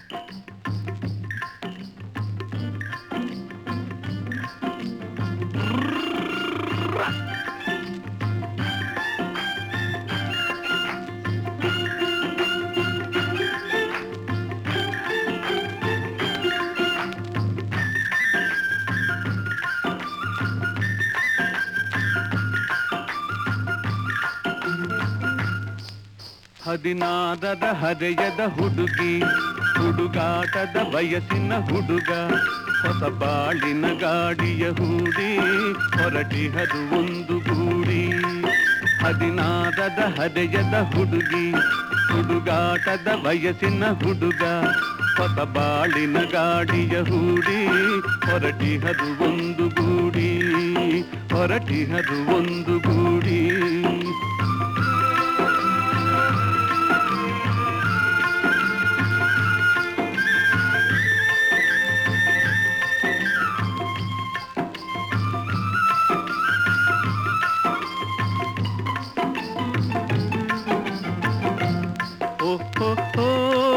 ಹದಿನಾದದ ಹರೆಯದ ಹುಡುಗಿ ಹುಡುಗಾಟದ ವಯಸ್ಸಿನ ಹುಡುಗ ಹೊಸ ಬಾಳಿನ ಗಾಡಿಯ ಹೂಡಿ ಹೊರಟಿಹದು ಒಂದು ಗೂಡಿ ಹದಿನಾದದ ಹರೆಯದ ಹುಡುಗಿ ಹುಡುಗಾಟದ ವಯಸ್ಸಿನ ಹುಡುಗ ಹೊಸ ಬಾಳಿನ ಗಾಡಿಯ ಹೂಡಿ ಹೊರಟಿಹದು ಒಂದು ಗೂಡಿ ಹೊರಟಿಹದು ಒಂದು ಗೂಡಿ ಓ ಹೋ ಹೋ.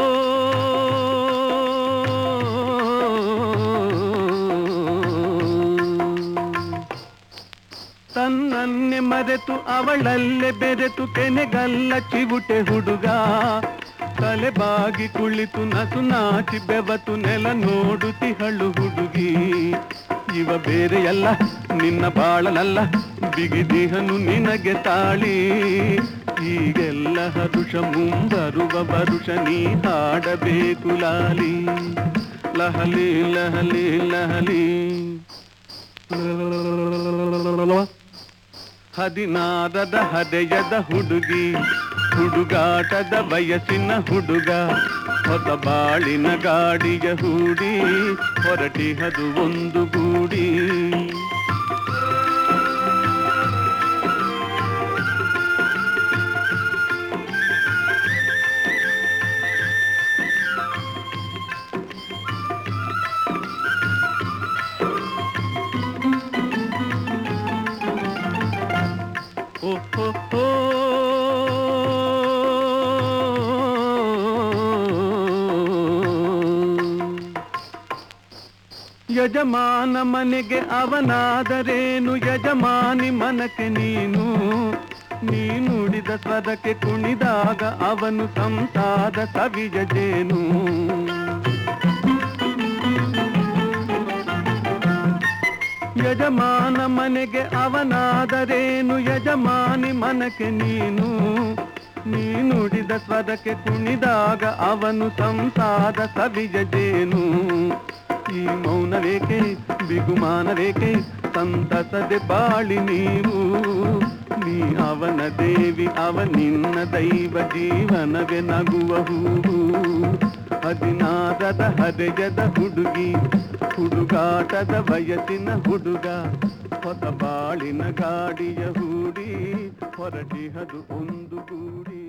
ತನ್ನನ್ನೇ ಮರೆತು ಅವಳಲ್ಲೇ ಬೆರೆತು ಕೆನೆಗಲ್ಲ ಚಿವುಟೆ ಹುಡುಗ ತಲೆ ಬಾಗಿ ಕುಳಿತು ನಸು ನಾಚಿ ಬೆವತು ನೆಲ ನೋಡುತ್ತಿಹಳು ಹುಡುಗಿ ಇವ ಬೇರೆಯಲ್ಲ ನಿನ್ನ ಬಾಳನಲ್ಲ ಬಿಗಿದಿಹನು ನಿನಗೆ ತಾಳಿ ಈಗೆಲ್ಲ ಹರುಷ ಮುಂಬರುವ ವರುಷ ನೀ ಹಾಡಬೇಕು ಲಾಲಿ ಲಹಲಿ ಲಹಲಿ ಲಹಲಿ ಹದಿನಾರದ ಹದೆಯದ ಹುಡುಗಿ ಹುಡುಗಾಟದ ವಯಸ್ಸಿನ ಹುಡುಗ ಹೊಸ ಬಾಳಿನ ಗಾಡಿಯ ಹೂಡಿ ಹೊರಟಿಹದು ಒಂದು ಗೂಡಿ ಓ ಹೋ ಹೋ. ಯಜಮಾನ ಮನೆಗೆ ಅವನಾದರೇನು ಯಜಮಾನಿ ಮನಕ್ಕೆ ನೀನು ನೀ ನುಡಿದ ಸ್ವರಕ್ಕೆ ಕುಣಿದಾಗ ಅವನು ಸಂಸಾದ ಸವಿಯ ಜೇನು ಯಜಮಾನ ಮನೆಗೆ ಅವನಾದರೇನು ಯಜಮಾನಿ ಮನಕ್ಕೆ ನೀನು ನೀ ನುಡಿದ ಸ್ವರಕ್ಕೆ ಕುಣಿದಾಗ ಅವನು ಸಂಸಾದ ಸವಿಯ ಜೇನು ಈ ಮೌನವೇಕೆ ಬಿಗುಮಾನವೇಕೆ ಸಂತಸದೆ ಬಾಳಿ ನೀವು ನೀ ಅವನ ದೇವಿ ಅವ ನಿನ್ನ ದೈವ ಜೀವನವೇ ನಗುವ ಹೂವು ಹದಿನಾರದ ಹರೆಯದ ಹುಡುಗಿ ಹುಡುಗಾಟದ ವಯಸ್ಸಿನ ಹುಡುಗ ಹೊಸ ಬಾಳಿನ ಗಾಡಿಯ ಹೂಡಿ ಹೊರಟಿಹದು ಒಂದು ಗೂಡಿ